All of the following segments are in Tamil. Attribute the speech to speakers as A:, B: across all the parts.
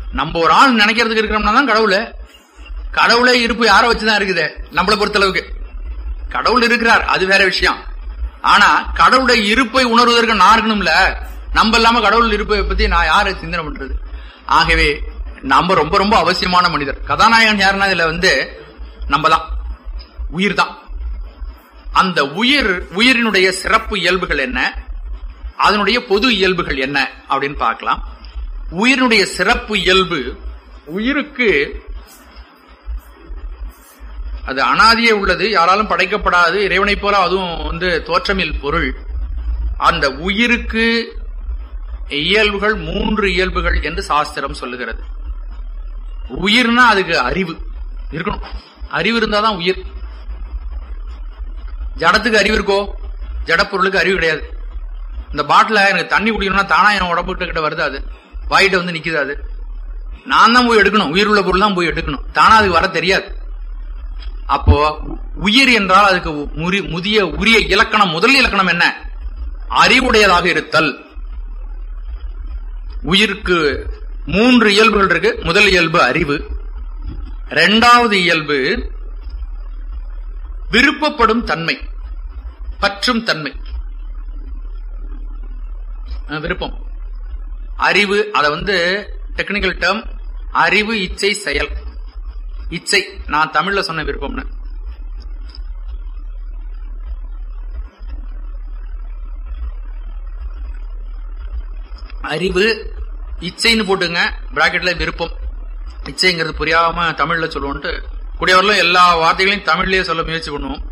A: நம்ம ஒரு ஆள் நினைக்கிறதுக்கு இருக்கிறோம்னா தான் கடவுள் கடவுளே இருப்பு யாரை வச்சுதான் இருக்குது நம்மளை பொறுத்தளவுக்கு கடவுள் இருக்கிறார் அது வேற விஷயம் ஆனா கடவுளுடைய இருப்பை உணர்வதற்கு நான் இருக்கணும்ல நம்ம இல்லாம கடவுள் இருப்பை பத்தி நான் யாரை சிந்தனை பண்றது ஆகவே நம்ம ரொம்ப ரொம்ப அவசியமான மனிதர் கதாநாயகன் யாருன்னா இதுல வந்து நம்ம தான் உயிர் தான் அந்த உயிர் உயிரினுடைய சிறப்பு இயல்புகள் என்ன அதனுடைய பொது இயல்புகள் என்ன அப்படின்னு பார்க்கலாம் உயிரினுடைய சிறப்பு இயல்பு உயிருக்கு அது அனாதியே உள்ளது யாராலும் படைக்கப்படாது இறைவனைப் போல அதுவும் வந்து தோற்றமில் பொருள் அந்த உயிருக்கு இயல்புகள் மூன்று இயல்புகள் என்று சாஸ்திரம் சொல்லுகிறது உயிர்னா அதுக்கு அறிவு இருக்கணும் அறிவு இருந்தாதான் உயிர் ஜடத்துக்கு அறிவு இருக்கோ ஜடப்பொருளுக்கு அறிவு கிடையாது இந்த பாட்டில எனக்கு தண்ணி குடிக்கணும்னா தானா என் உடம்பு கிட்ட வருது அது வாயிட்ட வந்து நிக்குது அது நான் தான் போய் எடுக்கணும் உயிர் உள்ள பொருள் தான் போய் எடுக்கணும் தானா அதுக்கு வர தெரியாது அப்போ உயிர் என்றால் அதுக்கு முறி- முதிய உரிய இலக்கணம் முதல் இலக்கணம் என்ன அறிவுடையதாக இருத்தல் உயிருக்கு மூன்று இயல்புகள் இருக்கு முதல் இயல்பு அறிவு இரண்டாவது இயல்பு விருப்பப்படும் தன்மை பற்றும் தன்மை அஹ் விருப்பம் அறிவு அத வந்து டெக்னிக்கல் டேர்ம் அறிவு இச்சை செயல் இச்சை நான் தமிழ்ல சொன்ன விருப்பம்னு அறிவு இச்சைன்னு போட்டுங்க பிராக்கெட்ல விருப்பம் இச்சைங்கிறது புரியாம தமிழ்ல சொல்லுவோம்ட்டு கூடியவரில் எல்லா வார்த்தைகளையும் தமிழ்லயே சொல்ல முயற்சி பண்ணுவோம்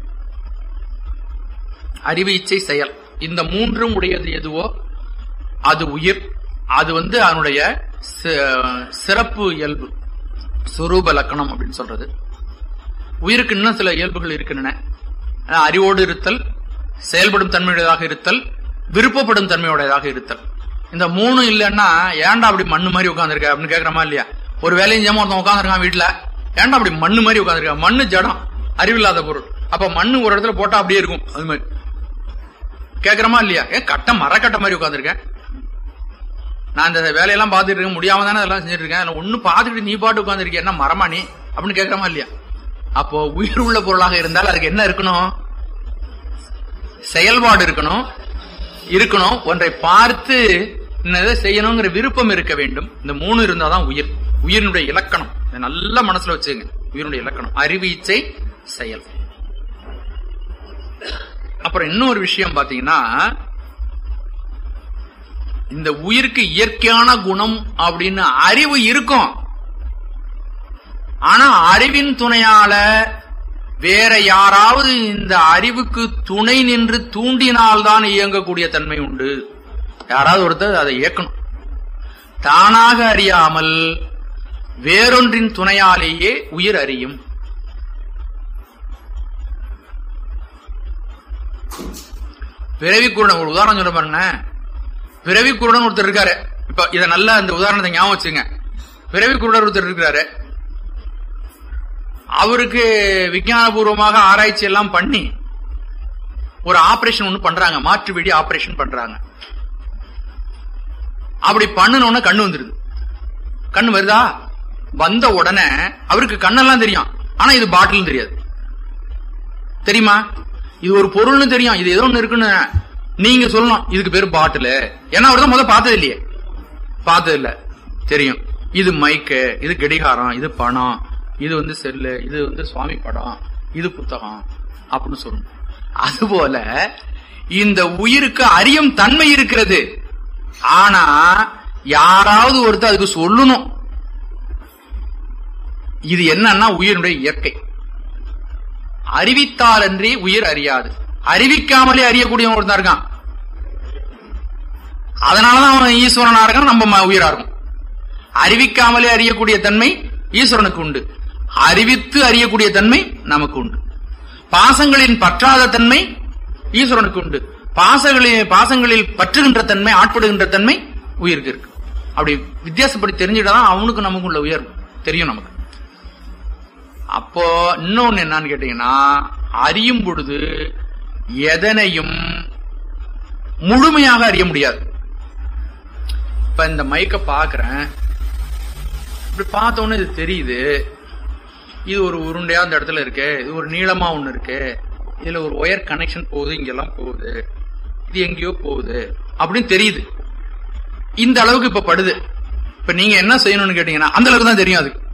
A: அறிவு இச்சை செயல் இந்த மூன்றும் உடையது எதுவோ அது உயிர் அது வந்து அதனுடைய சி- சிறப்பு இயல்பு சுரூப லக்கணம் அப்படின்னு சொல்றது உயிருக்கு இன்னும் சில இயல்புகள் இருக்கின்றன அஹ் அறிவோடு இருத்தல் செயல்படும் தன்மையுடையதாக இருத்தல் விருப்பப்படும் தன்மையுடையதாக இருத்தல் இந்த மூணு இல்லைன்னா ஏன்டா அப்படி மண்ணு மாதிரி உட்காந்துருக்க அப்படின்னு கேக்குறமா இல்லையா ஒரு வேலையும் செய்யாம ஒருத்தன் உட்காந்துருக்கான் வீட்டுல ஏன்டா அப்படி மண்ணு மாதிரி உட்காந்துருக்க மண்ணு ஜடம் அறிவில்லாத பொருள் அப்ப மண்ணு ஒரு இடத்துல போட்டா அப்படியே இருக்கும் அது மாதிரி கேக்குறமா இல்லையா ஏன் கட்ட மரக்கட்ட மாதிரி உட்காந்துருக்கேன் நான் இந்த வேலையெல்லாம் பார்த்துட்டு இருக்க முடியாம தானே அதெல்லாம் செஞ்சுட்டு இருக்கேன் அதுல ஒண்ணு பார்த்துட்டு நீ பாட்டு உட்காந்துருக்கேன் என்ன மரமா நீ அப்படின்னு கேக்குறமா இல்லையா அப்போ உயிர் உள்ள பொருளாக இருந்தால் அதுக்கு என்ன இருக்கணும் செயல்பாடு இருக்கணும் இருக்கணும் ஒன்றை பார்த்து இன்னதை செய்யணுங்கிற விருப்பம் இருக்க வேண்டும் இந்த மூணு இருந்தாதான் உயிர் உயிரினுடைய இலக்கணம் இதை நல்ல மனசுல வச்சுங்க உயிரினுடைய இலக்கணம் அறிவு இச்சை செயல் அப்புறம் இன்னொரு விஷயம் பாத்தீங்கன்னா இந்த உயிருக்கு இயற்கையான குணம் அப்படின்னு அறிவு இருக்கும் ஆனா அறிவின் துணையால வேற யாராவது இந்த அறிவுக்கு துணை நின்று தூண்டினால்தான் இயங்கக்கூடிய தன்மை உண்டு யாராவது ஒருத்தர் அதை இயக்கணும் தானாக அறியாமல் வேறொன்றின் துணையாலேயே உயிர் அறியும் பிறவி குருடன் ஒரு உதாரணம் சொல்ல பாருங்க பிறவி குருடன் ஒருத்தர் இருக்காரு இப்ப இத நல்லா இந்த உதாரணத்தை ஞாபகம் வச்சுங்க பிறவி குருடன் ஒருத்தர் இருக்காரு அவருக்கு விஞ்ஞானபூர்வமாக ஆராய்ச்சி எல்லாம் பண்ணி ஒரு ஆபரேஷன் ஒண்ணு பண்றாங்க மாற்று வெடி ஆபரேஷன் பண்றாங்க அப்படி பண்ணணும்னா கண்ணு வந்துருது கண்ணு வருதா வந்த உடனே அவருக்கு கண்ணெல்லாம் தெரியும் ஆனா இது பாட்டில் தெரியாது தெரியுமா இது ஒரு பொருள்னு தெரியும் இது ஏதோ ஒண்ணு இருக்குன்னு நீங்க சொல்லணும் இதுக்கு பேரு பாட்டில் ஏன்னா அவர் தான் முதல்ல பார்த்தது இல்லையே பார்த்தது இல்ல தெரியும் இது மைக்கு இது கடிகாரம் இது பணம் இது வந்து செல்லு இது வந்து சுவாமி படம் இது புத்தகம் அப்படின்னு சொல்லணும் அதுபோல இந்த உயிருக்கு அறியும் தன்மை இருக்கிறது ஆனா யாராவது ஒருத்தர் அதுக்கு சொல்லணும் இது என்னன்னா உயிரினுடைய இயற்கை அறிவித்தாலன்றி உயிர் அறியாது அறிவிக்காமலே அறியக்கூடியவன் ஒருத்தன் இருக்கான் அதனாலதான் அவன் ஈஸ்வரனா இருக்கான் நம்ம ம- உயிரா இருக்கும் அறிவிக்காமலே அறியக்கூடிய தன்மை ஈஸ்வரனுக்கு உண்டு அறிவித்து அறியக்கூடிய தன்மை நமக்கு உண்டு பாசங்களின் பற்றாத தன்மை ஈஸ்வரனுக்கு உண்டு பாசங்களில் பாசங்களில் பற்றுகின்ற தன்மை ஆட்படுகின்ற தன்மை உயிருக்கு இருக்கு அப்படி வித்தியாசப்படி தெரிஞ்சுட்டாதான் அவனுக்கு நமக்கு உள்ள உயர்வு தெரியும் நமக்கு அப்போ இன்னொன்னு என்னன்னு கேட்டீங்கன்னா அறியும் பொழுது எதனையும் முழுமையாக அறிய முடியாது இப்ப இந்த மைக்க பாக்குறேன் இப்படி பார்த்த உடனே இது தெரியுது இது ஒரு உருண்டையா அந்த இடத்துல இருக்கு இது ஒரு நீளமா ஒண்ணு இருக்கு இதுல ஒரு ஒயர் கனெக்ஷன் போகுது இங்கெல்லாம் போகுது இது எங்கேயோ போகுது அப்படின்னு தெரியுது இந்த அளவுக்கு இப்ப படுது இப்ப நீங்க என்ன செய்யணும்னு கேட்டீங்கன்னா அந்த அளவுக்கு தான் தெரியும் அதுக்கு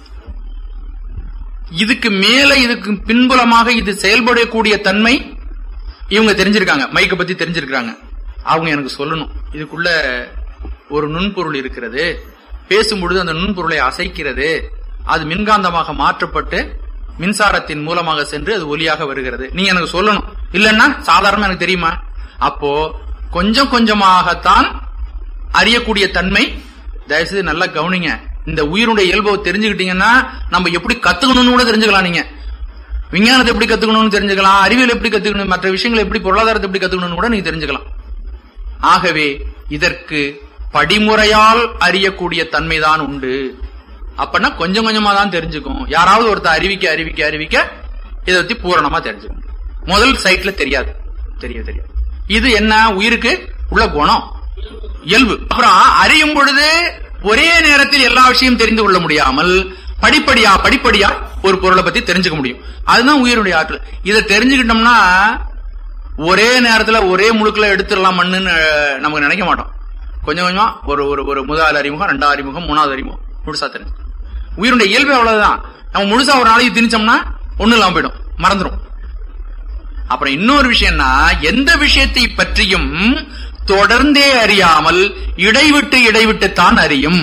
A: இதுக்கு மேல இதுக்கு பின்புலமாக இது செயல்படக்கூடிய தன்மை இவங்க தெரிஞ்சிருக்காங்க மைக்க பத்தி தெரிஞ்சிருக்காங்க அவங்க எனக்கு சொல்லணும் இதுக்குள்ள ஒரு நுண்பொருள் இருக்கிறது பேசும்பொழுது அந்த நுண்பொருளை அசைக்கிறது அது மின்காந்தமாக மாற்றப்பட்டு மின்சாரத்தின் மூலமாக சென்று அது ஒலியாக வருகிறது நீ எனக்கு சொல்லணும் இல்லன்னா சாதாரணமா எனக்கு தெரியுமா அப்போ கொஞ்சம் கொஞ்சமாகத்தான் அறியக்கூடிய தன்மை தயவுசெய்து நல்லா கவனிங்க இந்த உயிருடைய இயல்பை தெரிஞ்சுக்கிட்டீங்கன்னா நம்ம எப்படி கத்துக்கணும்னு கூட தெரிஞ்சுக்கலாம் நீங்க விஞ்ஞானத்தை எப்படி கத்துக்கணும்னு தெரிஞ்சுக்கலாம் அறிவியல் எப்படி கத்துக்கணும் மற்ற விஷயங்களை எப்படி பொருளாதாரத்தை எப்படி கத்துக்கணும்னு கூட நீங்க தெரிஞ்சுக்கலாம் ஆகவே இதற்கு படிமுறையால் அறியக்கூடிய தன்மைதான் உண்டு அப்பனா கொஞ்சம் கொஞ்சமா தான் தெரிஞ்சுக்கும் யாராவது ஒருத்தர் அறிவிக்க அறிவிக்க அறிவிக்க இதை பத்தி பூரணமா தெரிஞ்சுக்கும் முதல் சைட்ல தெரியாது தெரிய தெரியாது இது என்ன உயிருக்கு உள்ள குணம் இயல்பு அப்புறம் அறியும் பொழுது ஒரே நேரத்தில் எல்லா விஷயம் தெரிந்து கொள்ள முடியாமல் படிப்படியா படிப்படியா ஒரு பொருளை பத்தி தெரிஞ்சுக்க முடியும் அதுதான் உயிருடைய ஆற்றல் இதை தெரிஞ்சுக்கிட்டோம்னா ஒரே நேரத்துல ஒரே முழுக்குல எடுத்துடலாம் மண்ணுன்னு நமக்கு நினைக்க மாட்டோம் கொஞ்சம் கொஞ்சமா ஒரு ஒரு ஒரு முதல் அறிமுகம் ரெண்டாவது அறிமுகம் மூணாவது அறிமுகம் முழுசா தெரிஞ்சு உயிருடைய இயல்பு அவ்வளவுதான் நம்ம முழுசா ஒரு நாளைக்கு திணிச்சோம்னா ஒண்ணு இல்லாம போயிடும் மறந்துடும் அப்புறம் இன்னொரு விஷயம்னா எந்த விஷயத்தை பற்றியும் தொடர்ந்தே அறியாமல் இடைவிட்டு இடைவிட்டு தான் அறியும்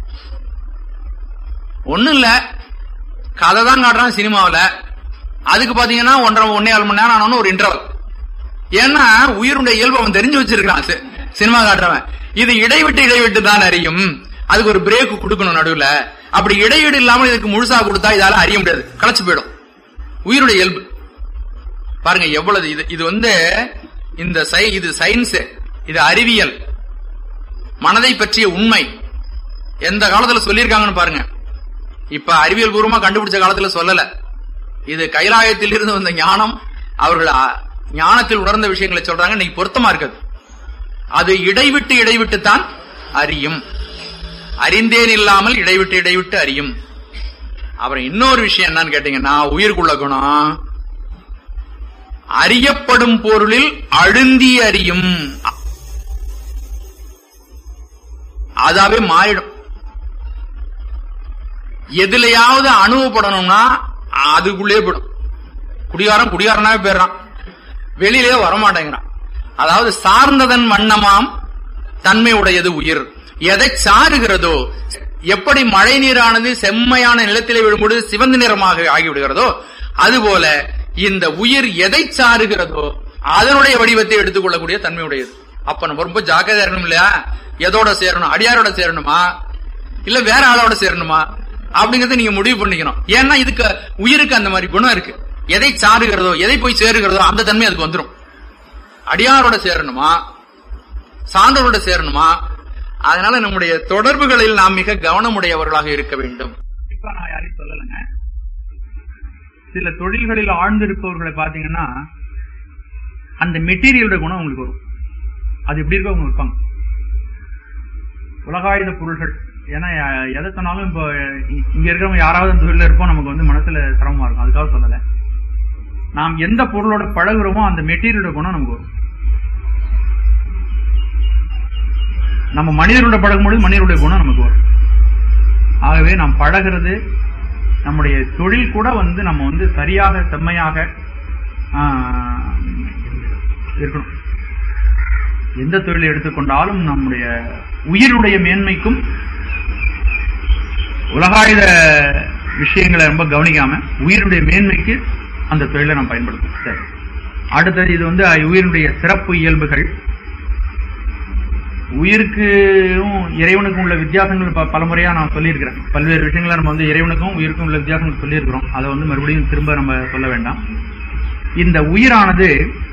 A: ஒண்ணு இல்ல கதை தான் காட்டுறான் சினிமாவில அதுக்கு பாத்தீங்கன்னா ஒன்றரை ஒன்னே ஏழு மணி நேரம் ஆனாலும் ஒரு இன்டர்வல் ஏன்னா உயிருடைய இயல்பு அவன் தெரிஞ்சு வச்சிருக்கான் சி- சினிமா காட்டுறவன் இது இடைவிட்டு இடைவிட்டு தான் அறியும் அதுக்கு ஒரு பிரேக் கொடுக்கணும் நடுவுல அப்படி இடையீடு இல்லாமல் இதுக்கு முழுசா கொடுத்தா இதால அறிய முடியாது களைச்சு போயிடும் உயிருடைய இயல்பு பாருங்க எவ்வளவு இது இது வந்து இந்த சை இது சயின்ஸ் இது அறிவியல் மனதை பற்றிய உண்மை எந்த காலத்துல சொல்லியிருக்காங்கன்னு பாருங்க இப்ப அறிவியல் பூர்வமா கண்டுபிடிச்ச காலத்துல சொல்லல இது கைலாயத்தில் இருந்து வந்த ஞானம் அவர்கள் அ- ஞானத்தில் உணர்ந்த விஷயங்களை சொல்றாங்க இன்னைக்கு பொருத்தமா இருக்குது அது இடைவிட்டு இடைவிட்டு தான் அறியும் அறிந்தேன் இல்லாமல் இடைவிட்டு இடைவிட்டு அறியும் அப்புறம் இன்னொரு விஷயம் என்னன்னு கேட்டீங்கன்னா உயிருக்குள்ள குணம் அறியப்படும் பொருளில் அழுந்தி அறியும் அதாவே மாறிடும் எதுலயாவது அனுபவப்படணும்னா அதுக்குள்ளே போயிடும் குடிகாரன் குடிகாரனாவே போயிடுறான் வெளியிலே வரமாட்டேங்கிறான் அதாவது சார்ந்ததன் வண்ணமாம் தன்மை உடையது உயிர் எதை சாருகிறதோ எப்படி மழை நீரானது செம்மையான நிலத்திலே விழும்பொழுது சிவந்த நிறமாக ஆகிவிடுகிறதோ அதுபோல இந்த உயிர் எதை சாருகிறதோ அதனுடைய வடிவத்தை எடுத்துக்கொள்ளக்கூடிய தன்மை உடையது அப்ப நம்ம ரொம்ப ஜாக்கிரதையா இருக்கணும் இல்லையா எதோட சேரணும் அடியாரோட சேரணுமா இல்ல வேற ஆளோட சேரணுமா அப்படிங்கறத நீங்க முடிவு பண்ணிக்கணும் ஏன்னா இதுக்கு உயிருக்கு அந்த மாதிரி குணம் இருக்கு எதை சாருகிறதோ எதை போய் சேருகிறதோ அந்த தன்மை அதுக்கு வந்துடும் அடியாரோட சேரணுமா சான்றோரோட சேரணுமா அதனால நம்முடைய தொடர்புகளில் நாம் மிக கவனமுடையவர்களாக இருக்க வேண்டும் இப்ப நான் யாரையும் சொல்லலைங்க சில தொழில்களில் ஆழ்ந்திருப்பவர்களை பாத்தீங்கன்னா அந்த மெட்டீரியலோட குணம் உங்களுக்கு வரும் அது எப்படி இருக்கோ அவங்க இருப்பாங்க உலகாயுத பொருள்கள் ஏன்னா அஹ், எதை சொன்னாலும் இப்போ இ- இங்க இருக்கிறவங்க யாராவது அந்த தொழில இருப்போம் நமக்கு வந்து மனசுல சிரமமா இருக்கும் அதுக்காக சொல்லல நாம் எந்த பொருளோட பழகுறோமோ அந்த மெட்டீரியலோட குணம் நமக்கு வரும் நம்ம மனிதரோட பழகும்பொழுது மனிதருடைய குணம் நமக்கு வரும் ஆகவே நாம் பழகிறது நம்முடைய தொழில் கூட வந்து நம்ம வந்து சரியாக செம்மையாக ஆஹ், இருக்கணும் எந்த தொழிலை எடுத்துக்கொண்டாலும் நம்முடைய உயிருடைய மேன்மைக்கும் உலகாயுத விஷயங்களை ரொம்ப கவனிக்காம உயிருடைய மேன்மைக்கு அந்த தொழிலை நாம் பயன்படுத்தணும் சரி அடுத்தது இது வந்து உயிருடைய சிறப்பு இயல்புகள் உயிருக்கும் இறைவனுக்கும் உள்ள வித்தியாசங்கள் ப- பலமுறையா நான் சொல்லியிருக்கிறேன் பல்வேறு விஷயங்களை நம்ம வந்து இறைவனுக்கும் உயிருக்கும் உள்ள வித்தியாசங்கள் சொல்லியிருக்கிறோம் அதை வந்து மறுபடியும் திரும்ப நம்ம சொல்ல வேண்டாம் இந்த உயிரானது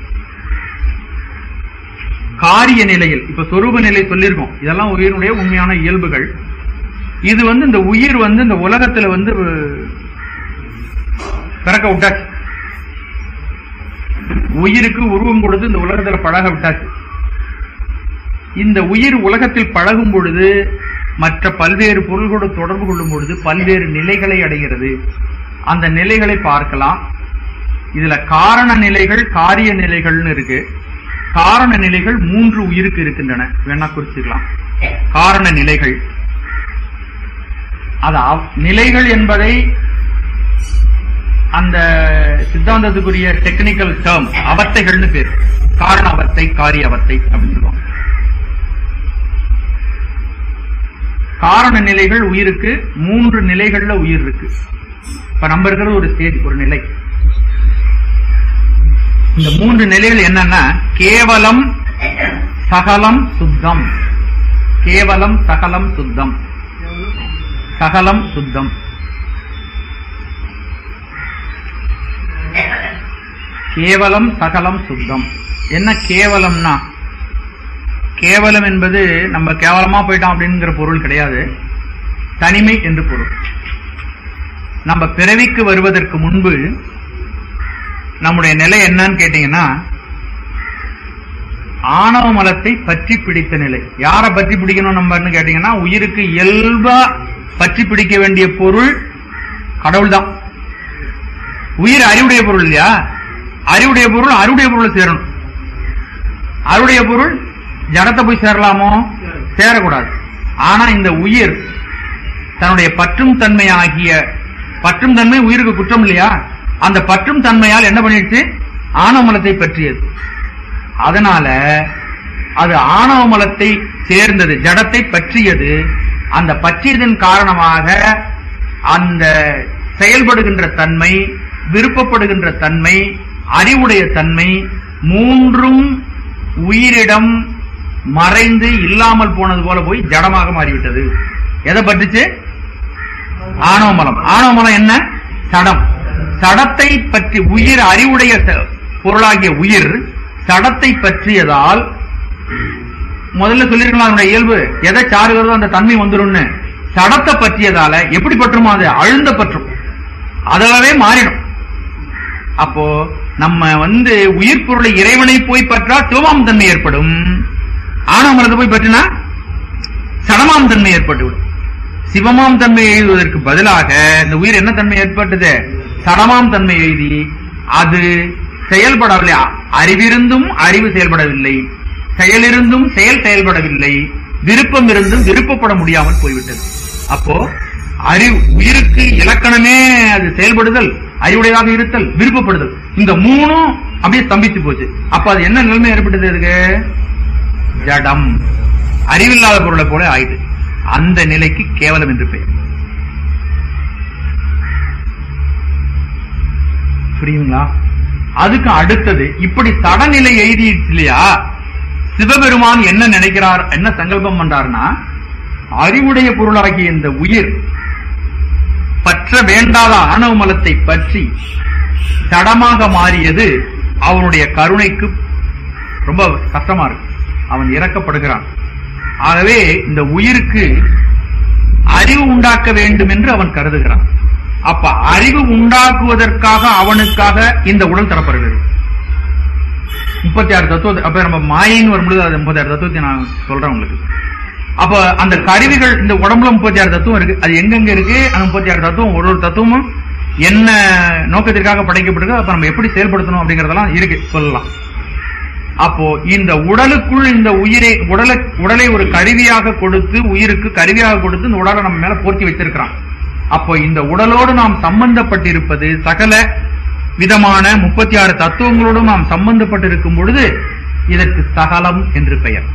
A: காரிய நிலையில் இப்ப சொரூப நிலை சொல்லியிருக்கோம் இதெல்லாம் உயிரினுடைய உண்மையான இயல்புகள் இது வந்து இந்த உயிர் வந்து இந்த உலகத்துல வந்து பிறக்க விட்டாச்சு உயிருக்கு உருவம் கொடுத்து இந்த உலகத்துல பழக விட்டாச்சு இந்த உயிர் உலகத்தில் பழகும் பொழுது
B: மற்ற பல்வேறு பொருள்களோடு தொடர்பு கொள்ளும் பொழுது பல்வேறு நிலைகளை அடைகிறது அந்த நிலைகளை பார்க்கலாம் இதுல காரண நிலைகள் காரிய நிலைகள்னு இருக்கு காரண நிலைகள் மூன்று உயிருக்கு இருக்கின்றன வேணா குறிச்சுக்கலாம் காரண நிலைகள் அது அவ்- நிலைகள் என்பதை அந்த சித்தாந்தத்துக்குரிய டெக்னிக்கல் டேர்ம் அவத்தைகள்னு பேர் காரண அவத்தை காரிய அவத்தை அப்படின்னு சொல்லுவாங்க காரண நிலைகள் உயிருக்கு மூன்று நிலைகள்ல உயிர் இருக்கு இப்ப நம்ம இருக்கிறது ஒரு ஸ்டேஜ் ஒரு நிலை இந்த மூன்று நிலைகள் என்னன்னா கேவலம் சகலம் சுத்தம் கேவலம் சகலம் சுத்தம் சகலம் சுத்தம் கேவலம் சகலம் சுத்தம் என்ன கேவலம்னா கேவலம் என்பது நம்ம கேவலமா போயிட்டோம் அப்படிங்கிற பொருள் கிடையாது தனிமை என்று பொருள் நம்ம பிறவிக்கு வருவதற்கு முன்பு நம்முடைய நிலை என்னன்னு கேட்டீங்கன்னா ஆணவ மலத்தை பற்றி பிடித்த நிலை யாரை பற்றி பிடிக்கணும் நம்மன்னு கேட்டீங்கன்னா உயிருக்கு இயல்பா பற்றி பிடிக்க வேண்டிய பொருள் கடவுள் தான் உயிர் அறிவுடைய பொருள் இல்லையா அறிவுடைய பொருள் அருடைய பொருள் சேரணும் அருடைய பொருள் ஜடத்தை போய் சேரலாமோ சேரக்கூடாது ஆனா இந்த உயிர் தன்னுடைய பற்றும் தன்மை ஆகிய பற்றும் தன்மை உயிருக்கு குற்றம் இல்லையா அந்த பற்றும் தன்மையால் என்ன பண்ணிடுச்சு ஆணவ மலத்தை பற்றியது அதனால அது ஆணவ மலத்தை சேர்ந்தது ஜடத்தை பற்றியது அந்த பற்றியதன் காரணமாக அந்த செயல்படுகின்ற தன்மை விருப்பப்படுகின்ற தன்மை அறிவுடைய தன்மை மூன்றும் உயிரிடம் மறைந்து இல்லாமல் போனது போல போய் ஜடமாக மாறிவிட்டது எதை பற்றுச்சு ஆணவ மலம் ஆணவ மலம் என்ன சடம் சடத்தை பற்றி உயிர் அறிவுடைய ச- பொருளாகிய உயிர் சடத்தை பற்றியதால் முதல்ல சொல்லிருக்கலாம் அதனுடைய இயல்பு எதை சாருகிறதோ அந்த தன்மை வந்துரும்னு சடத்தை பற்றியதால எப்படி பற்றுமோ அது அழுந்த பற்றும் அதவே மாறிடும் அப்போ நம்ம வந்து உயிர் பொருளை இறைவனை போய் பற்றா சிவமாம் தன்மை ஏற்படும் ஆணவமரத்தை போய் பற்றினா சடமாம் தன்மை ஏற்பட்டுவிடும் சிவமாம் தன்மை எழுதுவதற்கு பதிலாக இந்த உயிர் என்ன தன்மை ஏற்பட்டது சடமாம் தன்மை எழுதி அது செயல்படவில்லை அறிவிருந்தும் அறிவு செயல்படவில்லை செயலிருந்தும் செயல் செயல்படவில்லை விருப்பம் இருந்தும் விருப்பப்பட முடியாமல் போய்விட்டது அப்போ அறிவு உயிருக்கு இலக்கணமே அது செயல்படுதல் அறிவுடையதாக இருத்தல் விருப்பப்படுதல் இந்த மூணும் அப்படியே ஸ்தம்பிச்சு போச்சு அப்ப அது என்ன நிலைமை ஏற்பட்டது அதுக்கு ஜடம் அறிவில்லாத பொருளை போல ஆயிட்டு அந்த நிலைக்கு கேவலம் என்று பெயர் புரியுங்களா அதுக்கு அடுத்தது இப்படி சடநிலை எழுதிடுச்சு இல்லையா சிவபெருமான் என்ன நினைக்கிறார் என்ன சங்கல்பம் பண்றார்னா அறிவுடைய பொருளாகிய இந்த உயிர் பற்ற வேண்டாத ஆணவ மலத்தை பற்றி சடமாக மாறியது அவனுடைய கருணைக்கு ரொம்ப கஷ்டமா இருக்கு அவன் இறக்கப்படுகிறான் ஆகவே இந்த உயிருக்கு அறிவு உண்டாக்க வேண்டும் என்று அவன் கருதுகிறான் அப்ப அறிவு உண்டாக்குவதற்காக அவனுக்காக இந்த உடல் தரப்படுகிறது முப்பத்தி ஆறு தத்துவ அப்ப நம்ம மாயின்னு வரும்பொழுது அது முப்பத்தி ஆறு தத்துவத்தை நான் சொல்றேன் உங்களுக்கு அப்ப அந்த கருவிகள் இந்த உடம்புல முப்பத்தி ஆறு தத்துவம் இருக்கு அது எங்கெங்க இருக்கு அந்த முப்பத்தி ஆறு தத்துவம் ஒரு ஒரு தத்துவமும் என்ன நோக்கத்திற்காக படைக்கப்பட்டிருக்கு அப்ப நம்ம எப்படி செயல்படுத்தணும் அப்படிங்கறதெல்லாம் இருக்கு சொல்லலாம் அப்போ இந்த உடலுக்குள் இந்த உயிரை உடலை உடலை ஒரு கருவியாக கொடுத்து உயிருக்கு கருவியாக கொடுத்து இந்த உடலை நம்ம மேல போர்த்தி வச்சிருக்கிறான் அப்போ இந்த உடலோடு நாம் சம்பந்தப்பட்டிருப்பது சகல விதமான முப்பத்தி ஆறு தத்துவங்களோடும் நாம் சம்பந்தப்பட்டிருக்கும் பொழுது இதற்கு சகலம் என்று பெயர்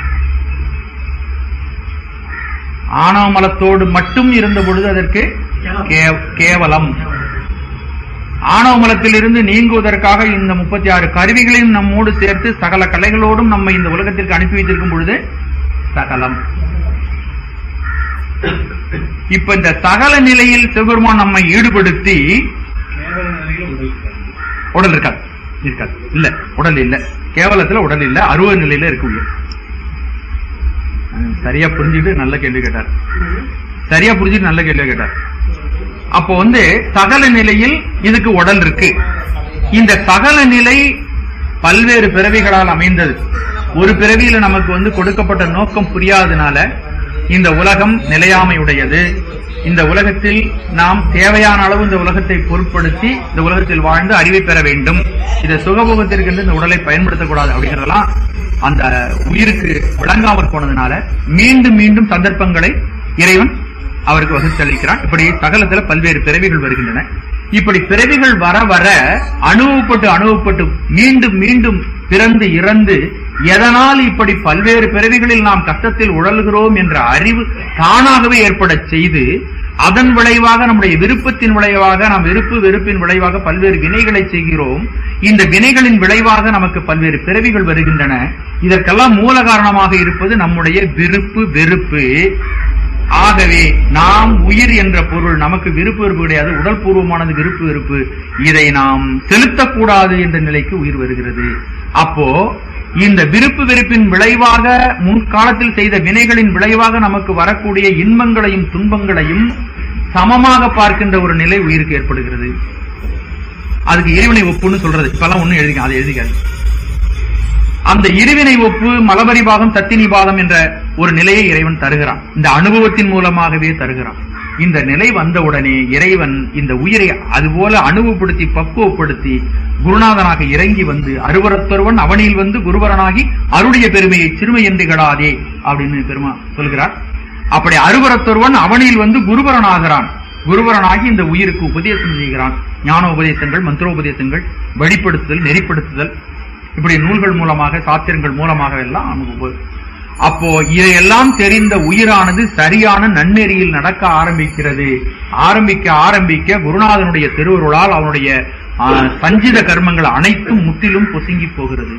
B: ஆணவமலத்தோடு மட்டும் இருந்த பொழுது அதற்கு கே- கேவலம் ஆணவமலத்திலிருந்து நீங்குவதற்காக இந்த முப்பத்தி ஆறு கருவிகளையும் நம்மோடு சேர்த்து சகல கலைகளோடும் நம்ம இந்த உலகத்திற்கு அனுப்பி வைத்திருக்கும் பொழுது சகலம் இப்ப இந்த சகல நிலையில் சிவபெருமான் நம்மை ஈடுபடுத்தி உடல் இருக்காது இருக்காது இல்ல உடல் இல்ல கேவலத்துல உடல் இல்ல அருவ நிலையில இருக்கு உயிர் அஹ் சரியா புரிஞ்சுட்டு நல்ல கேள்வி கேட்டார் சரியா புரிஞ்சுட்டு நல்ல கேள்வி கேட்டார் அப்போ வந்து சகல நிலையில் இதுக்கு உடல் இருக்கு இந்த சகல நிலை பல்வேறு பிறவிகளால் அமைந்தது ஒரு பிறவியில நமக்கு வந்து கொடுக்கப்பட்ட நோக்கம் புரியாதனால இந்த உலகம் நிலையாமையுடையது இந்த உலகத்தில் நாம் தேவையான அளவு இந்த உலகத்தை பொருட்படுத்தி இந்த உலகத்தில் வாழ்ந்து அறிவை பெற வேண்டும் இதை சுகபோகத்திற்கு என்று இந்த உடலை பயன்படுத்தக்கூடாது அப்படிங்கறதெல்லாம் அந்த உயிருக்கு விளங்காமற் போனதுனால மீண்டும் மீண்டும் சந்தர்ப்பங்களை இறைவன் அவருக்கு வகுத்தளிக்கிறான் இப்படி சகலத்துல பல்வேறு பிறவிகள் வருகின்றன இப்படி பிறவிகள் வர வர அனுபவப்பட்டு அனுபவப்பட்டு மீண்டும் மீண்டும் பிறந்து இறந்து எதனால் இப்படி பல்வேறு பிறவிகளில் நாம் கஷ்டத்தில் உழல்கிறோம் என்ற அறிவு தானாகவே ஏற்படச் செய்து அதன் விளைவாக நம்முடைய விருப்பத்தின் விளைவாக நாம் விருப்பு வெறுப்பின் விளைவாக பல்வேறு வினைகளை செய்கிறோம் இந்த வினைகளின் விளைவாக நமக்கு பல்வேறு பிறவிகள் வருகின்றன இதற்கெல்லாம் மூல காரணமாக இருப்பது நம்முடைய விருப்பு வெறுப்பு ஆகவே நாம் உயிர் என்ற பொருள் நமக்கு விருப்பு வெறுப்பு கிடையாது உடல் பூர்வமானது விருப்பு வெறுப்பு இதை நாம் செலுத்தக்கூடாது என்ற நிலைக்கு உயிர் வருகிறது அப்போ இந்த விருப்பு வெறுப்பின் விளைவாக முன்காலத்தில் செய்த வினைகளின் விளைவாக நமக்கு வரக்கூடிய இன்பங்களையும் துன்பங்களையும் சமமாக பார்க்கின்ற ஒரு நிலை உயிருக்கு ஏற்படுகிறது அதுக்கு இறைவனை ஒப்புன்னு சொல்றது இப்பெல்லாம் ஒண்ணு எழுதிக்க அதை எழுதிக்காது அந்த இருவினை ஒப்பு மலபரிபாகம் தத்தினிபாதம் என்ற ஒரு நிலையை இறைவன் தருகிறான் இந்த அனுபவத்தின் மூலமாகவே தருகிறான் இந்த நிலை வந்தவுடனே இறைவன் இந்த உயிரை அதுபோல அனுபவப்படுத்தி பக்குவப்படுத்தி குருநாதனாக இறங்கி வந்து அருவரத்தொருவன் அவனில் வந்து குருவரனாகி அருடைய பெருமையை சிறுமை என்றுகளாதே அப்படின்னு பெருமா சொல்கிறார் அப்படி அருவரத்தொருவன் அவனில் வந்து குருவரனாகிறான் குருவரனாகி இந்த உயிருக்கு உபதேசம் செய்கிறான் ஞான உபதேசங்கள் மந்திரோபதேசங்கள் வெளிப்படுத்துதல் நெறிப்படுத்துதல் இப்படி நூல்கள் மூலமாக சாத்திரங்கள் மூலமாக எல்லாம் நமக்கு அப்போ இதையெல்லாம் தெரிந்த உயிரானது சரியான நன்னெறியில் நடக்க ஆரம்பிக்கிறது ஆரம்பிக்க ஆரம்பிக்க குருநாதனுடைய திருவருளால் அவனுடைய ஆ, சஞ்சித கர்மங்கள் அனைத்தும் முற்றிலும் பொசுங்கி போகிறது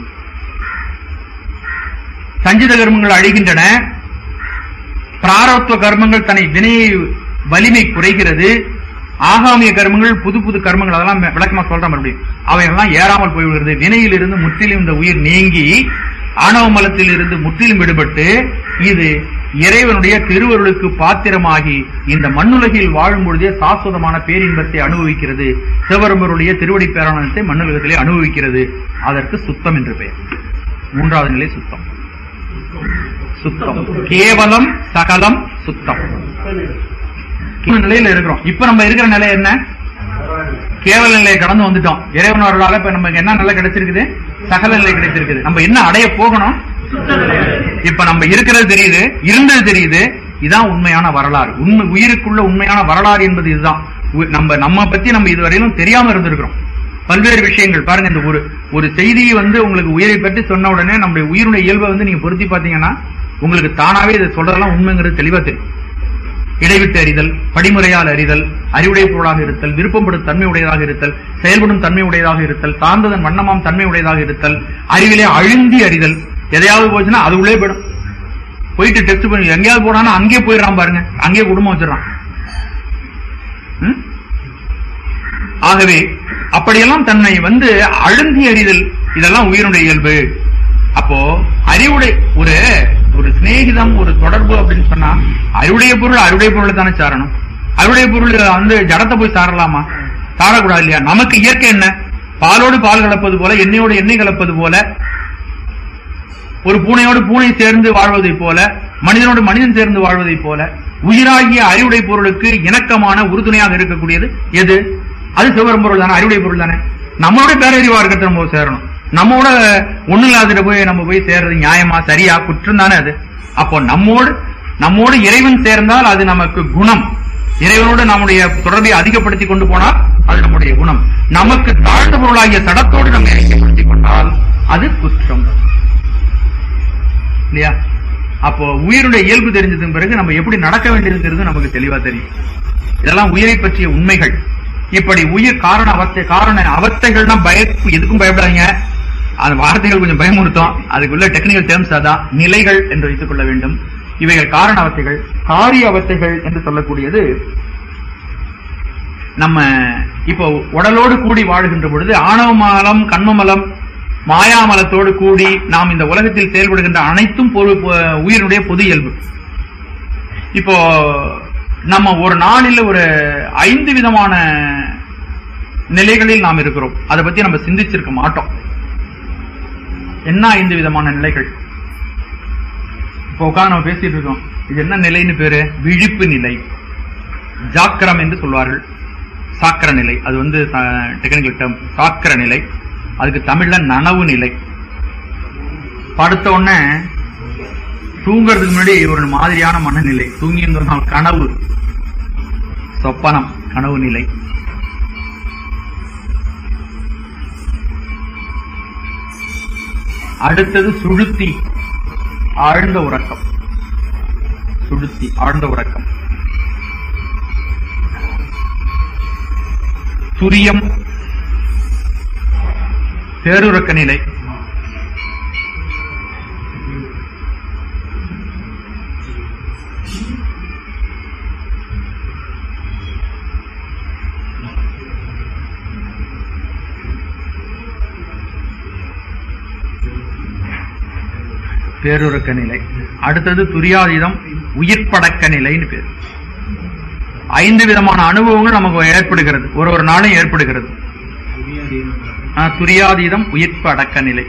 B: சஞ்சித கர்மங்கள் அழிகின்றன பிராரத்துவ கர்மங்கள் தன்னை வினையை வலிமை குறைகிறது ஆகாமிய கர்மங்கள் புது புது கர்மங்கள் அதெல்லாம் விளக்கமா சொல்றேன் மறுபடியும் அவையெல்லாம் ஏறாமல் போய்விடுகிறது வினையிலிருந்து முற்றிலும் இந்த உயிர் நீங்கி ஆணவ மலத்தில் இருந்து முற்றிலும் விடுபட்டு இது இறைவனுடைய திருவருளுக்கு பாத்திரமாகி இந்த மண்ணுலகில் வாழும் பொழுதே சாஸ்வதமான பேரின்பத்தை அனுபவிக்கிறது சிவபெருமருடைய திருவடி பேரானந்தத்தை மண்ணுலகத்திலே அனுபவிக்கிறது அதற்கு சுத்தம் என்று பெயர் மூன்றாவது நிலை சுத்தம் சுத்தம் கேவலம் சகலம் சுத்தம் இந்த நிலையில இருக்கிறோம் இப்ப நம்ம இருக்கிற நிலை என்ன கேவல நிலையை கடந்து வந்துட்டோம் இறைவனோரால இப்ப நமக்கு என்ன நிலை கிடைச்சிருக்குது சகல நிலை கிடைச்சிருக்குது நம்ம என்ன அடைய போகணும் இப்ப நம்ம இருக்கிறது தெரியுது இருந்தது தெரியுது இதான் உண்மையான வரலாறு உண்மை உயிருக்குள்ள உண்மையான வரலாறு என்பது இதுதான் உ- நம்ம நம்ம பத்தி நம்ம இதுவரையிலும் தெரியாம இருந்திருக்கிறோம் பல்வேறு விஷயங்கள் பாருங்க இந்த ஒரு ஒரு செய்தியை வந்து உங்களுக்கு உயிரை பற்றி சொன்ன உடனே நம்முடைய உயிருடைய இயல்பை வந்து நீங்க பொருத்தி பாத்தீங்கன்னா உங்களுக்கு தானாவே இதை சொல்றதெல்லாம் உண்மைங்கிறது தெளிவா தெரியும் இடைவிட்டு அறிதல் படிமுறையால் அறிதல் அறிவுடைய பொருளாக இருத்தல் விருப்பப்படும் தன்மை உடையதாக இருத்தல் செயல்படும் தன்மை உடையதாக இருத்தல் சார்ந்ததன் வண்ணமாம் தன்மை உடையதாக இருத்தல் அறிவிலே அழுந்தி அறிதல் எதையாவது போச்சுன்னா அது உள்ளே போயிடும் போயிட்டு டெஸ்ட் பண்ணி எங்கேயாவது போனானா அங்கேயே போயிடறான் பாருங்க அங்கேயே குடும்பம் வச்சிடறான் ம்? ஆகவே அப்படியெல்லாம் தன்னை வந்து அழுந்தி அறிதல் இதெல்லாம் உயிருடைய இயல்பு அப்போ அறிவுடை ஒரு ஒரு சிநேகிதம் ஒரு தொடர்பு அப்படின்னு சொன்னா அருடைய பொருள் அருடைய பொருளை தானே சாரணும் அருடைய பொருள் வந்து ஜடத்தை போய் சாரலாமா சாரக்கூடாது இல்லையா நமக்கு இயற்கை என்ன பாலோடு பால் கலப்பது போல எண்ணெயோடு எண்ணெய் கலப்பது போல ஒரு பூனையோடு பூனை சேர்ந்து வாழ்வதைப் போல மனிதனோடு மனிதன் சேர்ந்து வாழ்வதைப் போல உயிராகிய அறிவுடை பொருளுக்கு இணக்கமான உறுதுணையாக இருக்கக்கூடியது எது அது சிவபெரும் பொருள் தானே அறிவுடை பொருள் தானே நம்மளோட பேரறிவா இருக்கிறத நம்ம சேரணும் நம்மோட ஒண்ணு இல்லாத போய் நம்ம போய் சேர்றது நியாயமா சரியா குற்றம் தானே அது அப்போ நம்மோடு நம்மோடு இறைவன் சேர்ந்தால் அது நமக்கு குணம் இறைவனோடு நம்முடைய தொடர்பை அதிகப்படுத்தி கொண்டு போனால் அது நம்முடைய குணம் நமக்கு தாழ்ந்த பொருளாகிய தடத்தோடு நம்ம ஐக்கியப்படுத்திக் கொண்டால் அது குற்றம் இல்லையா அப்போ உயிருடைய இயல்பு தெரிஞ்சதுக்கு பிறகு நம்ம எப்படி நடக்க வேண்டியிருக்கிறது நமக்கு தெளிவா தெரியும் இதெல்லாம் உயிரை பற்றிய உண்மைகள் இப்படி உயிர் காரண அவத்தை காரண அவத்தைகள்னா பய எதுக்கும் பயப்படாதீங்க அந்த வார்த்தைகள் கொஞ்சம் பயமுறுத்தும் அதுக்குள்ள டெக்னிக்கல் டேர்ம்ஸ் அதான் நிலைகள் என்று வைத்துக் கொள்ள வேண்டும் இவைகள் காரண அவத்தைகள் காரிய அவத்தைகள் என்று சொல்லக்கூடியது நம்ம இப்போ உடலோடு கூடி வாழுகின்ற பொழுது ஆணவமலம் கண்மமலம் மாயாமலத்தோடு கூடி நாம் இந்த உலகத்தில் செயல்படுகின்ற அனைத்தும் பொரு- பொ- உயிரினுடைய பொது இயல்பு இப்போ நம்ம ஒரு நாளில் ஒரு ஐந்து விதமான நிலைகளில் நாம் இருக்கிறோம் அதை பத்தி நம்ம சிந்திச்சிருக்க மாட்டோம் என்ன ஐந்து விதமான நிலைகள் இப்போ உட்காந்து நம்ம பேசிட்டு இருக்கோம் இது என்ன நிலைன்னு பேரு விழிப்பு நிலை ஜாக்கிரம் என்று சொல்வார்கள் சாக்கர நிலை அது வந்து டெக்னிக்கல் டேர்ம் சாக்கர நிலை அதுக்கு தமிழ்ல நனவு நிலை படுத்த உடனே தூங்குறதுக்கு முன்னாடி ஒரு மாதிரியான மனநிலை தூங்கி இருந்தோம் கனவு சொப்பனம் கனவு நிலை அடுத்தது சுழுத்தி ஆழ்ந்த உறக்கம் சுழுத்தி ஆழ்ந்த உறக்கம் துரியம் பேருறக்க நிலை பேருறக்க நிலை அடுத்தது துரியாதீதம் உயிர்ப்படக்க நிலைன்னு பேர் ஐந்து விதமான அனுபவங்கள் நமக்கு ஏற்படுகிறது ஒரு ஒரு நாளும் ஏற்படுகிறது ஆ, துரியாதீதம் உயிர்ப்பு அடக்க நிலை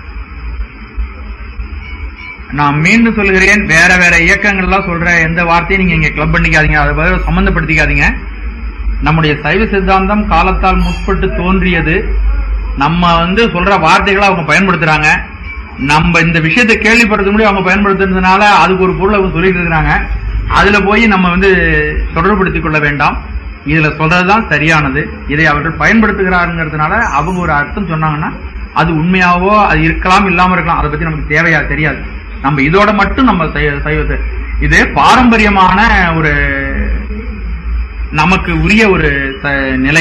B: நான் மீண்டும் சொல்கிறேன் வேற வேற இயக்கங்கள்லாம் சொல்ற எந்த வார்த்தையும் நீங்க இங்க கிளப் பண்ணிக்காதீங்க அதை பதிலா சம்பந்தப்படுத்திக்காதீங்க நம்முடைய சைவ சித்தாந்தம் காலத்தால் முற்பட்டு தோன்றியது நம்ம வந்து சொல்ற வார்த்தைகளை அவங்க பயன்படுத்துறாங்க நம்ம இந்த விஷயத்தை கேள்விப்படுத்த முடியும் அவங்க பயன்படுத்துறதுனால அதுக்கு ஒரு பொருள் அவங்க சொல்லிட்டு இருக்கிறாங்க அதுல போய் நம்ம வந்து தொடர்புபடுத்திக் கொள்ள வேண்டாம் இதுல சொல்றதுதான் சரியானது இதை அவர்கள் பயன்படுத்துகிறாருங்கிறதுனால அவங்க ஒரு அர்த்தம் சொன்னாங்கன்னா அது உண்மையாவோ அது இருக்கலாம் இல்லாம இருக்கலாம் அதை பத்தி நமக்கு தேவையா தெரியாது நம்ம இதோட மட்டும் நம்ம சை- சைவத்தை இது பாரம்பரியமான ஒரு நமக்கு உரிய ஒரு ச- நிலை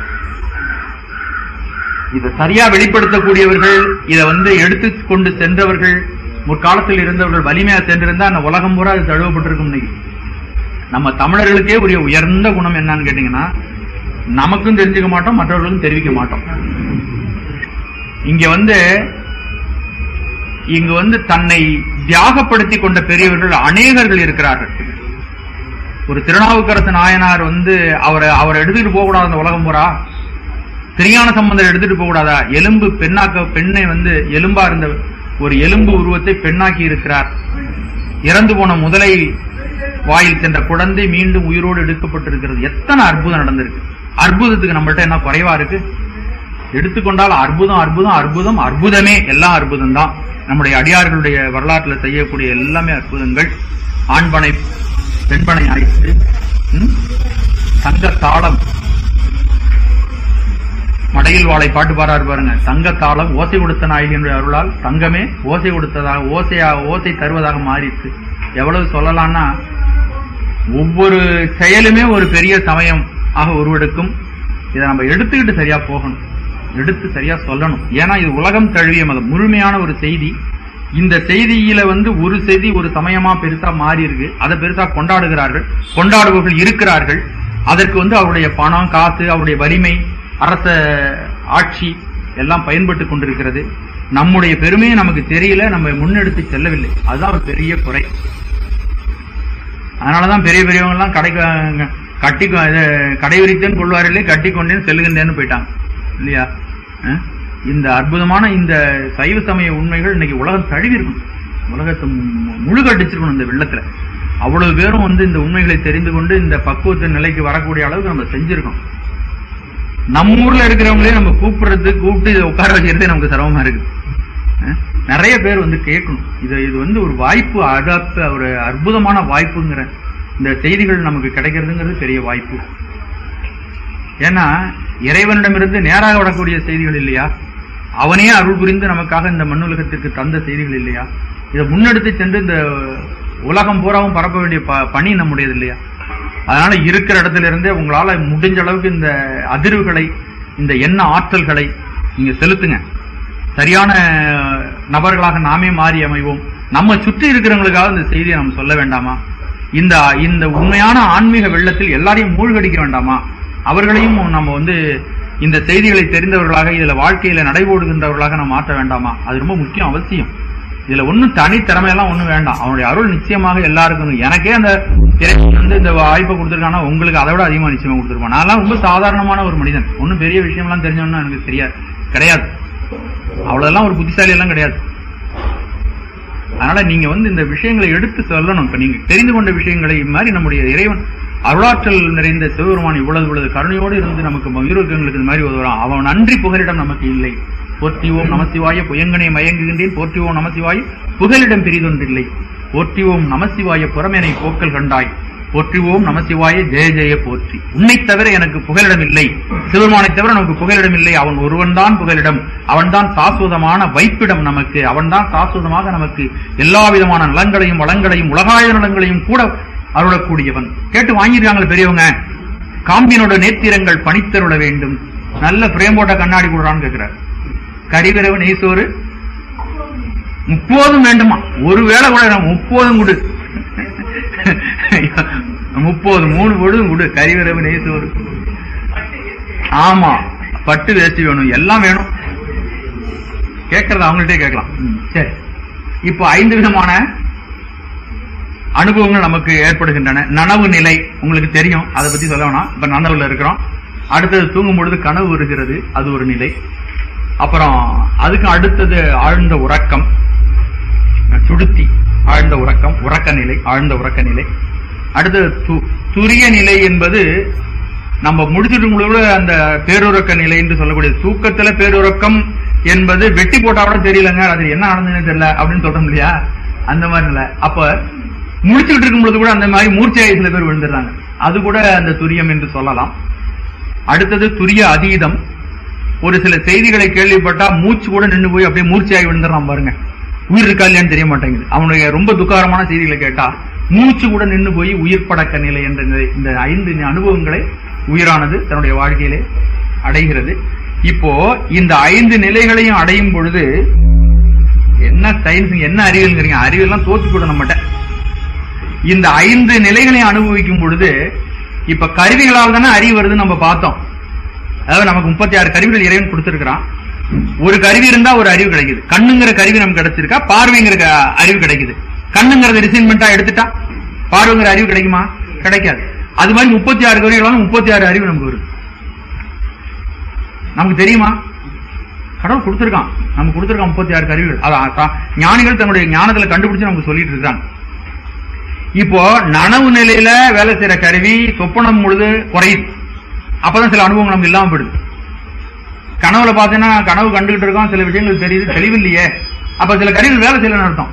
B: இதை சரியா வெளிப்படுத்தக்கூடியவர்கள் இதை வந்து எடுத்து கொண்டு சென்றவர்கள் முற்காலத்தில் இருந்தவர்கள் வலிமையா சென்றிருந்தா அந்த உலகம் பூரா அது தழுவப்பட்டிருக்கும் இன்னைக்கு நம்ம தமிழர்களுக்கே உரிய உயர்ந்த குணம் என்னன்னு கேட்டீங்கன்னா நமக்கும் தெரிஞ்சுக்க மாட்டோம் மற்றவர்களுக்கும் தெரிவிக்க மாட்டோம் இங்க வந்து இங்கு வந்து தன்னை தியாகப்படுத்தி கொண்ட பெரியவர்கள் அநேகர்கள் இருக்கிறார்கள் ஒரு திருநாவுக்கரசு நாயனார் வந்து அவரை அவரை எடுத்துட்டு போக கூடாது அந்த உலகம் பூரா திருஞான சம்பந்தர் எடுத்துட்டு போக கூடாதா எலும்பு பெண்ணாக்க பெண்ணை வந்து எலும்பா இருந்த ஒரு எலும்பு உருவத்தை பெண்ணாக்கி இருக்கிறார் இறந்து போன முதலை வாயில் சென்ற குழந்தை மீண்டும் உயிரோடு எடுக்கப்பட்டிருக்கிறது எத்தனை அற்புதம் நடந்திருக்கு அற்புதத்துக்கு நம்மள்ட்ட என்ன குறைவா இருக்கு எடுத்துக்கொண்டால் அற்புதம் அற்புதம் அற்புதம் அற்புதமே எல்லாம் அற்புதம் தான் நம்முடைய அடியார்களுடைய வரலாற்றுல செய்யக்கூடிய எல்லாமே அற்புதங்கள் ஆண்பனை பெண்பனை ஆயிற்று ம்? தங்க தாளம் மடையில் வாழை பாட்டு பாடுறாரு பாருங்க தங்க தாளம் ஓசை கொடுத்த நாயகி என்ற அருளால் தங்கமே ஓசை கொடுத்ததாக ஓசையா ஓசை தருவதாக மாறிற்று எவ்வளவு சொல்லலாம்னா ஒவ்வொரு செயலுமே ஒரு பெரிய சமயம் ஆக உருவெடுக்கும் இதை நம்ம எடுத்துக்கிட்டு சரியா போகணும் எடுத்து சரியா சொல்லணும் ஏன்னா இது உலகம் தழுவிய மதம் முழுமையான ஒரு செய்தி இந்த செய்தியில வந்து ஒரு செய்தி ஒரு சமயமா பெருசா மாறி இருக்கு அதை பெருசா கொண்டாடுகிறார்கள் கொண்டாடுபவர்கள் இருக்கிறார்கள் அதற்கு வந்து அவருடைய பணம் காசு அவருடைய வலிமை அரச ஆட்சி எல்லாம் பயன்பட்டு கொண்டிருக்கிறது நம்முடைய பெருமையை நமக்கு தெரியல நம்ம முன்னெடுத்து செல்லவில்லை அதுதான் ஒரு பெரிய குறை அதனாலதான் பெரிய பெரியவங்க எல்லாம் கடை கட்டி இது, கடை விரித்தேன் கொள்வாரில்லை கட்டி கொண்டேன் செல்லுகின்றேன்னு போயிட்டாங்க இல்லையா அஹ்? இந்த அற்புதமான இந்த சைவ சமய உண்மைகள் இன்னைக்கு உலகம் தழுவி இருக்கும் உலகத்தை மு- முழுகடிச்சிருக்கணும் இந்த வெள்ளத்துல அவ்வளவு பேரும் வந்து இந்த உண்மைகளை தெரிந்து கொண்டு இந்த பக்குவத்தின் நிலைக்கு வரக்கூடிய அளவுக்கு நம்ம செஞ்சிருக்கோம் நம்ம ஊர்ல இருக்கிறவங்களே நம்ம கூப்பிடுறது கூப்பிட்டு இதை உட்கார வச்சுக்கிறதே நமக்கு சிரமமா இருக்கு அஹ்? நிறைய பேர் வந்து கேட்கணும் இது இது வந்து ஒரு வாய்ப்பு அடாப்த ஒரு அற்புதமான வாய்ப்புங்கிற இந்த செய்திகள் நமக்கு கிடைக்கிறதுங்கிறது பெரிய வாய்ப்பு ஏன்னா இறைவனிடமிருந்து நேராக வரக்கூடிய செய்திகள் இல்லையா அவனே அருள் புரிந்து நமக்காக இந்த மண்ணுலகத்திற்கு தந்த செய்திகள் இல்லையா இதை முன்னெடுத்து சென்று இந்த உலகம் பூராவும் பரப்ப வேண்டிய ப- பணி நம்முடையது இல்லையா அதனால இருக்கிற இடத்துல இருந்தே உங்களால முடிஞ்ச அளவுக்கு இந்த அதிர்வுகளை இந்த எண்ண ஆற்றல்களை நீங்க செலுத்துங்க சரியான நபர்களாக நாமே மாறி அமைவோம் நம்ம சுற்றி இருக்கிறவங்களுக்காக இந்த செய்தியை நம்ம சொல்ல வேண்டாமா இந்த இந்த உண்மையான ஆன்மீக வெள்ளத்தில் எல்லாரையும் மூழ்கடிக்க வேண்டாமா அவர்களையும் நம்ம வந்து இந்த செய்திகளை தெரிந்தவர்களாக இதுல வாழ்க்கையில நடைபோடுகின்றவர்களாக நம்ம மாற்ற வேண்டாமா அது ரொம்ப முக்கியம் அவசியம் இதுல ஒன்னும் தனித்திறமையெல்லாம் ஒண்ணும் வேண்டாம் அவனுடைய அருள் நிச்சயமாக எல்லாருக்கும் இருக்கு. எனக்கே அந்த இறைவன் வந்து இந்த வாய்ப்பை கொடுத்திருக்கானா உங்களுக்கு அதை விட அதிகமா நிச்சயமா கொடுத்துருப்பான் நான்லாம் ரொம்ப சாதாரணமான ஒரு மனிதன் ஒன்னும் பெரிய விஷயம்லாம் தெரிஞ்சவனா எனக்கு தெரியாது கிடையாது அவ்வளவுலாம் ஒரு புத்திசாலி எல்லாம் கிடையாது அதனால நீங்க வந்து இந்த விஷயங்களை எடுத்து சொல்லணும் இப்ப நீங்க தெரிந்து கொண்ட விஷயங்களை இது மாதிரி நம்முடைய இறைவன் அருளாற்றல் நிறைந்த சிவபெருமான் இவ்வளவு இவ்வளவு கருணையோடு இருந்து நமக்கு வீரர்களுக்கு இந்த மாதிரி உதவுறான் அவன் நன்றி புகலிடம் நமக்கு இல்லை போற்றிவோம் நமசிவாய புயங்கனை மயங்குகின்றேன் போற்றிவோம் நமசிவாய புகலிடம் பெரிதொன்றில்லை போற்றிவோம் நமசிவாய புறமேனை போக்கல் கண்டாய் போற்றுவோம் நமசிவாய ஜெய ஜெய போற்றி உன்னை தவிர எனக்கு புகலிடம் இல்லை சிவருமானை தவிர நமக்கு புகலிடம் இல்லை அவன் ஒருவன்தான் புகலிடம் அவன்தான் சாஸ்வதமான வைப்பிடம் நமக்கு அவன்தான் சாஸ்வதமாக நமக்கு எல்லா விதமான நலங்களையும் வளங்களையும் உலகாய நலங்களையும் கூட அருளக்கூடியவன் கேட்டு வாங்கிருக்காங்களே பெரியவங்க காம்பினோட நேத்திரங்கள் பணித்தருள வேண்டும் நல்ல பிரேம் போட்ட கண்ணாடி கொடுறான்னு கேட்கிறார் கரிவிரவு நெய்சோறு முப்போதும் வேண்டுமா ஒரு வேளை கூட வேணாம், முப்போதும் கொடு முப்பது மூணு பொழுதும் கொடு கரிவிரவு நெய்சோறு ஆமா பட்டு வேஷ்டி வேணும் எல்லாம் வேணும் கேட்கறது அவங்கள்ட்டே கேட்கலாம் ம், சரி இப்போ ஐந்து விதமான அனுபவங்கள் நமக்கு ஏற்படுகின்றன நனவு நிலை உங்களுக்கு தெரியும் அதை பத்தி சொல்ல வேணாம் இப்ப நனவுல இருக்கிறோம் அடுத்தது தூங்கும் பொழுது கனவு வருகிறது அது ஒரு நிலை அப்புறம் அதுக்கு அடுத்தது ஆழ்ந்த உறக்கம் சுடுத்தி ஆழ்ந்த உறக்கம் உறக்க நிலை ஆழ்ந்த உறக்க நிலை அடுத்தது து- துரிய நிலை என்பது நம்ம முடிச்சுட்டு கூட அந்த பேருறக்க நிலை என்று சொல்லக்கூடிய தூக்கத்துல பேருறக்கம் என்பது வெட்டி போட்டா கூட தெரியலங்க அது என்ன நடந்ததுன்னு தெரியல அப்படின்னு சொல்றோம் இல்லையா அந்த மாதிரி நிலை அப்ப முடிச்சுட்டு இருக்கும் பொழுது கூட அந்த மாதிரி மூர்ச்சையாகி சில பேர் விழுந்துடுறாங்க அது கூட அந்த துரியம் என்று சொல்லலாம் அடுத்தது துரிய அதீதம் ஒரு சில செய்திகளை கேள்விப்பட்டா மூச்சு கூட நின்று போய் அப்படியே மூர்ச்சையாகி விழுந்துடுறான் பாருங்க உயிர் இருக்கா இல்லையான்னு தெரிய மாட்டேங்குது அவனுடைய ரொம்ப துக்காரமான செய்திகளை கேட்டா மூச்சு கூட நின்று போய் உயிர் படக்க நிலை என்ற நிலை இந்த ஐந்து அனுபவங்களை உயிரானது தன்னுடைய வாழ்க்கையிலே அடைகிறது இப்போ இந்த ஐந்து நிலைகளையும் அடையும் பொழுது என்ன சயின்ஸ் என்ன அறிவியல்ங்கிறீங்க அறிவியல்லாம் தோத்து கூட நம்மகிட்ட இந்த ஐந்து நிலைகளையும் அனுபவிக்கும் பொழுது இப்ப கருவிகளால் தானே அறிவு வருதுன்னு நம்ம பார்த்தோம் அதாவது நமக்கு முப்பத்தி ஆறு கருவிகள் இறைவன் கொடுத்திருக்கிறான் ஒரு கருவி இருந்தா ஒரு அறிவு கிடைக்குது கண்ணுங்கிற கருவி நமக்கு கிடைச்சிருக்கா பார்வைங்கிற க- அறிவு கிடைக்குது கண்ணுங்கிறத ரிசைன்மெண்டா எடுத்துட்டா பார்வைங்கிற அறிவு கிடைக்குமா கிடைக்காது அது மாதிரி முப்பத்தி ஆறு கருவிகளாலும் முப்பத்தி ஆறு அறிவு நமக்கு வருது நமக்கு தெரியுமா கடவுள் கொடுத்திருக்கான் நமக்கு கொடுத்திருக்கான் முப்பத்தி ஆறு கருவிகள் அது அ- ஞானிகள் தன்னுடைய ஞானத்துல கண்டுபிடிச்சு நமக்கு சொல்லிட்டு இருக்காங்க இப்போ நனவு நிலையில வேலை செய்யற கருவி சொப்பனம் பொழுது குறையுது அப்பதான் சில அனுபவம் நமக்கு இல்லாம போயிடுது கனவுல பாத்தீங்கன்னா கனவு கண்டுகிட்டு இருக்கோம் சில விஷயங்கள் தெரியுது தெளிவில்லையே அப்ப சில கருவிகள் வேலை செய்யலன்னு அர்த்தம்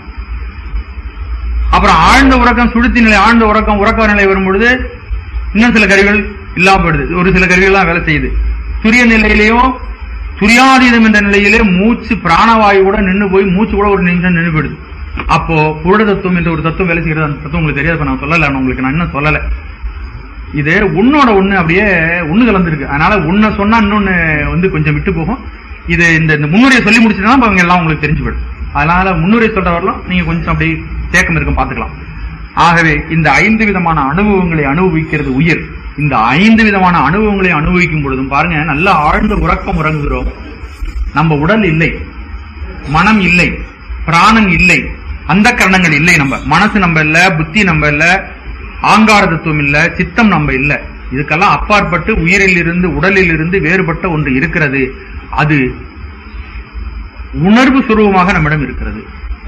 B: அப்புறம் ஆழ்ந்த உறக்கம் சுடுத்தி நிலை ஆழ்ந்த உறக்கம் உறக்க நிலை வரும் பொழுது இன்னும் சில கருவிகள் இல்லாம போயிடுது ஒரு சில கருவிகள் தான் வேலை செய்யுது துரிய நிலையிலையும் துரியாதீதம் என்ற நிலையிலே மூச்சு பிராணவாயு கூட நின்னு போய் மூச்சு கூட ஒரு நிமிஷம் நின்று போயிடுது அப்போ புருட தத்துவம் என்ற ஒரு தத்துவம் வேலை செய்யறது அந்த தத்துவம் உங்களுக்கு தெரியாது இப்ப நான் சொல்லல நான் உங்களுக்கு நான் இன்னும் சொல்லல இது உன்னோட ஒண்ணு அப்படியே ஒண்ணு கலந்துருக்கு அதனால உன்னை சொன்னா இன்னொன்னு வந்து கொஞ்சம் விட்டு போகும் இது இந்த இந்த முன்னுரையை சொல்லி முடிச்சுதான் அவங்க எல்லாம் உங்களுக்கு தெரிஞ்சு போயிடும் அதனால முன்னுரை சொல்ற வரலாம் நீங்க கொஞ்சம் அப்படி தேக்கம் இருக்கும் பாத்துக்கலாம் ஆகவே இந்த ஐந்து விதமான அனுபவங்களை அனுபவிக்கிறது உயிர் இந்த ஐந்து விதமான அனுபவங்களை அனுபவிக்கும் பொழுதும் பாருங்க நல்ல ஆழ்ந்த உறக்கம் உறங்குகிறோம் நம்ம உடல் இல்லை மனம் இல்லை பிராணன் இல்லை அந்த கரணங்கள் இல்லை நம்ம மனசு நம்ம இல்ல புத்தி நம்ம இல்ல ஆங்கார தத்துவம் இல்ல சித்தம் நம்ம இல்ல இதுக்கெல்லாம் அப்பாற்பட்டு உயிரில் இருந்து உடலில் இருந்து வேறுபட்ட ஒன்று இருக்கிறது அது உணர்வு சுரூபமாக நம்மிடம் இருக்கிறது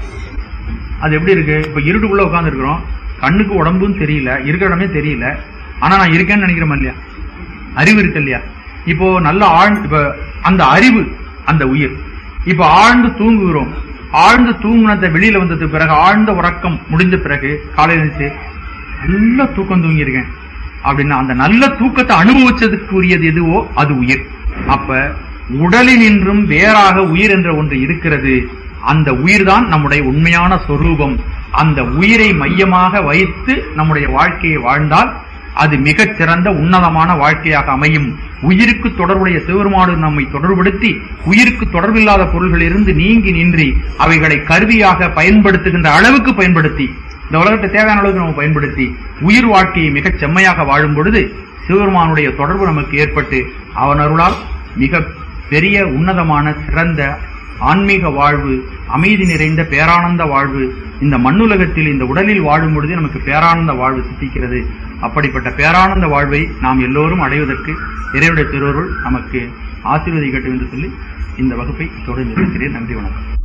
B: அது எப்படி இருக்கு இப்ப இருட்டுக்குள்ள உட்கார்ந்து இருக்கிறோம் கண்ணுக்கு உடம்பும் தெரியல இருக்கிற இடமே தெரியல ஆனா நான் இருக்கேன்னு நினைக்கிறோமா இல்லையா அறிவு இருக்கு இல்லையா இப்போ நல்ல ஆழ்ந்து இப்ப அந்த அறிவு அந்த உயிர் இப்ப ஆழ்ந்து தூங்குகிறோம் ஆழ்ந்து தூங்குனத வெளியில வந்ததுக்கு பிறகு ஆழ்ந்த உறக்கம் முடிஞ்ச பிறகு காலையில எழுந்துச்சு நல்ல தூக்கம் தூங்கியிருக்கேன் அப்படின்னா அந்த நல்ல தூக்கத்தை அனுபவிச்சதுக்கு உரியது எதுவோ அது உயிர் அப்ப உடலினின்றும் வேறாக உயிர் என்ற ஒன்று இருக்கிறது அந்த உயிர்தான் நம்முடைய உண்மையான சொரூபம் அந்த உயிரை மையமாக வைத்து நம்முடைய வாழ்க்கையை வாழ்ந்தால் அது மிகச் சிறந்த உன்னதமான வாழ்க்கையாக அமையும் உயிருக்கு தொடர்புடைய சிவருமாடு நம்மை தொடர்படுத்தி உயிருக்கு தொடர்பில்லாத பொருள்களிலிருந்து நீங்கி நின்றி அவைகளை கருவியாக பயன்படுத்துகின்ற அளவுக்கு பயன்படுத்தி இந்த உலகத்தை தேவையான அளவுக்கு நம்ம பயன்படுத்தி உயிர் வாழ்க்கையை மிகச் செம்மையாக வாழும் பொழுது சிவபெருமானுடைய தொடர்பு நமக்கு ஏற்பட்டு அவன் அருளால் மிக பெரிய உன்னதமான சிறந்த ஆன்மீக வாழ்வு அமைதி நிறைந்த பேரானந்த வாழ்வு இந்த மண்ணுலகத்தில் இந்த உடலில் வாழும் பொழுது நமக்கு பேரானந்த வாழ்வு சித்திக்கிறது அப்படிப்பட்ட பேரானந்த வாழ்வை நாம் எல்லோரும் அடைவதற்கு இறைவனுடைய திருவருள் நமக்கு ஆசீர்வதிக்கட்டும் என்று சொல்லி இந்த வகுப்பை தொடர்ந்து இருக்கிறேன் நன்றி வணக்கம்